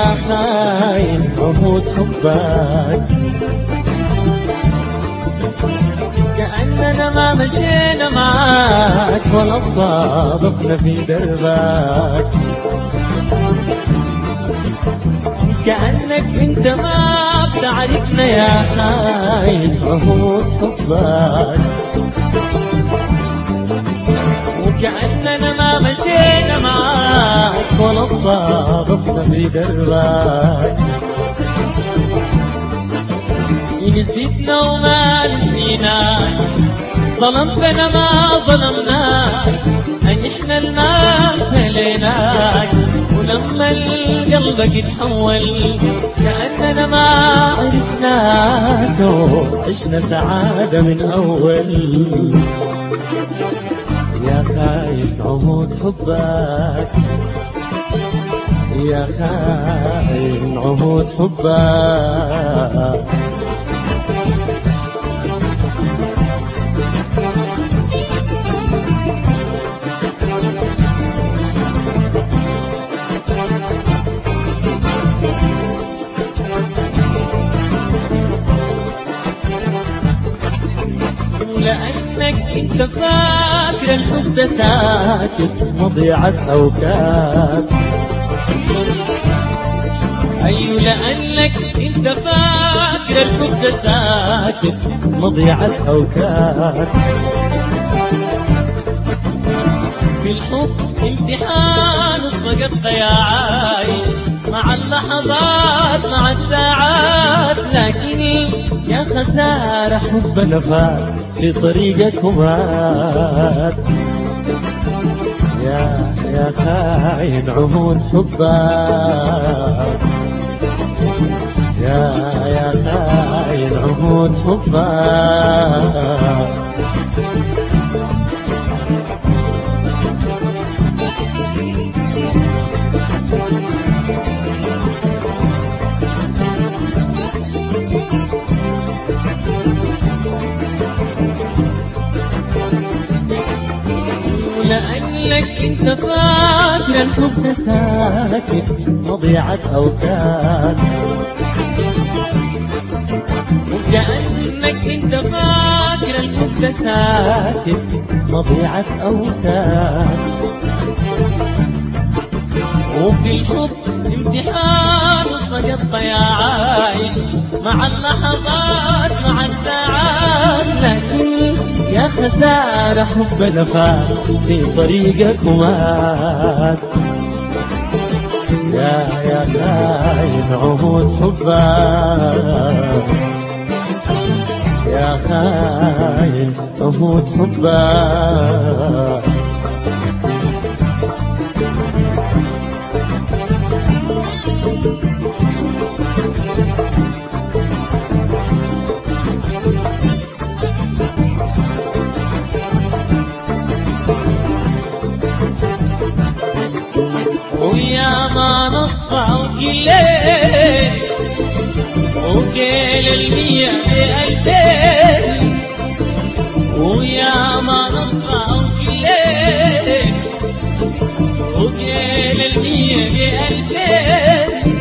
يا خاين عهود حبك كأننا ما مشينا معاك ولا صادقنا في دربك كأنك انت ما بتعرفنا يا خاين عهود حبك وكأننا ما مشينا معاك ولا صادقنا في دربك نسيتنا وما نسيناك ظلمتنا ما ظلمناك أن إحنا الما سليناك ولما قلبك يتحول كأننا ما عرفناك وعشنا سعادة من أول يا خايف عهود حبك يا خاين عهود حبك لأنك انت فاكر الحب ده ساكت مضيعة أوكاد أيوة لأنك انت فاكر الحب ده ساكت مضيعة أوكاد في الحب امتحان وسقطت يا عايش مع اللحظات مع الساعات لكن يا خسارة حبنا فات في طريقك ومات يا يا خاين عهود حبك يا يا خاين عهود حبك لأنك انت فاكر الحب ده ساكت مضيعة أوتاد وكأنك انت فاكر الحب ده ساكت مضيعة أوتاد وفي الحب امتحان وسقطت يا عايش مع اللحظات مع الساعات لكن يا خسارة حبنا فات في طريقك ومات يا يا خاين عهود حبك يا خاين عهود حبك ويا ما نصفى وكلين وكيل المية بألفين ويا ما نصفى وكلين وكيل المية بألفين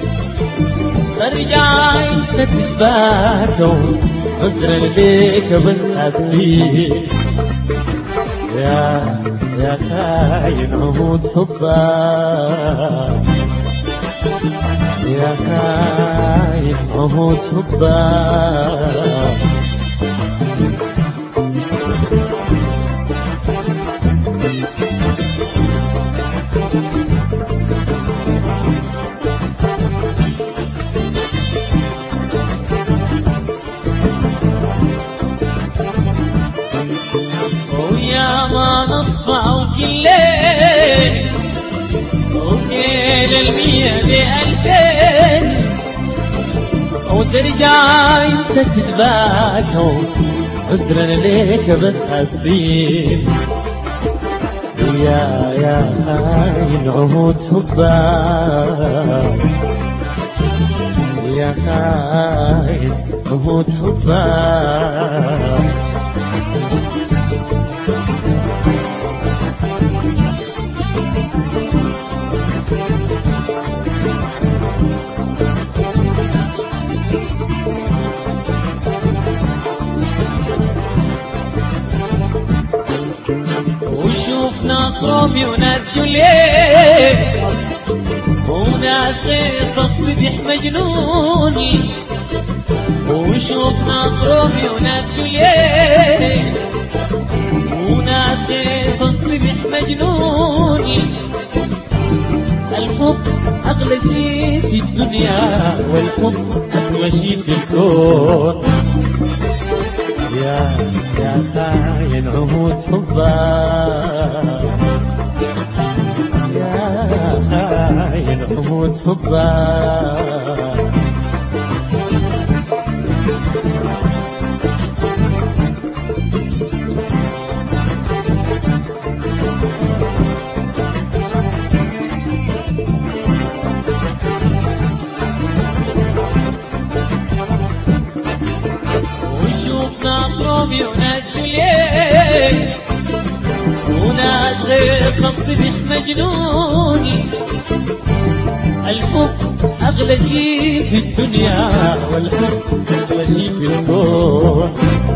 ارجع انت تتباكوا عذرا بيك بس اسفين يا يا خاين عهود حبك يا خاين عهود حبك ويا ما نصفى وكلين وكيل المية بألفين وترجع انت تتباكى عذرا ليك بس اسفين يا يا خاين عهود حبك يا خاين عهود حبك ناس رومي وناس جوليت وناس قصص صبح مجنوني وشوف ناس رومي وناس جوليت وناس قصص صبح مجنوني الحب أغلى شيء في الدنيا والحب أسوى شيء في الكون يا يا خاين عهود حبك يا خاين عهود حبك وشوف ناس رومي وناس جوليت وناس غير الصبح مجنوني الحب أغلى شيء في الدنيا والحب أسوى شيء في الكون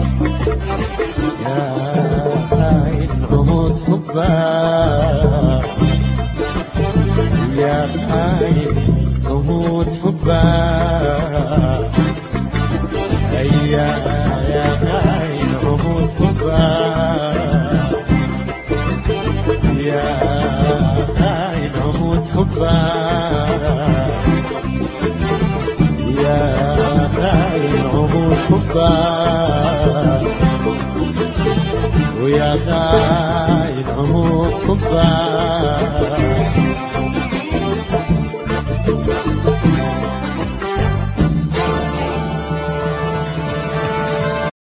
يا خاين عمود حبك يا خاين عمود حبك هيا يا خاين عمود حبك يا خاين عمود حبك يا خاين عمود حبك ويا خاين عمود حبك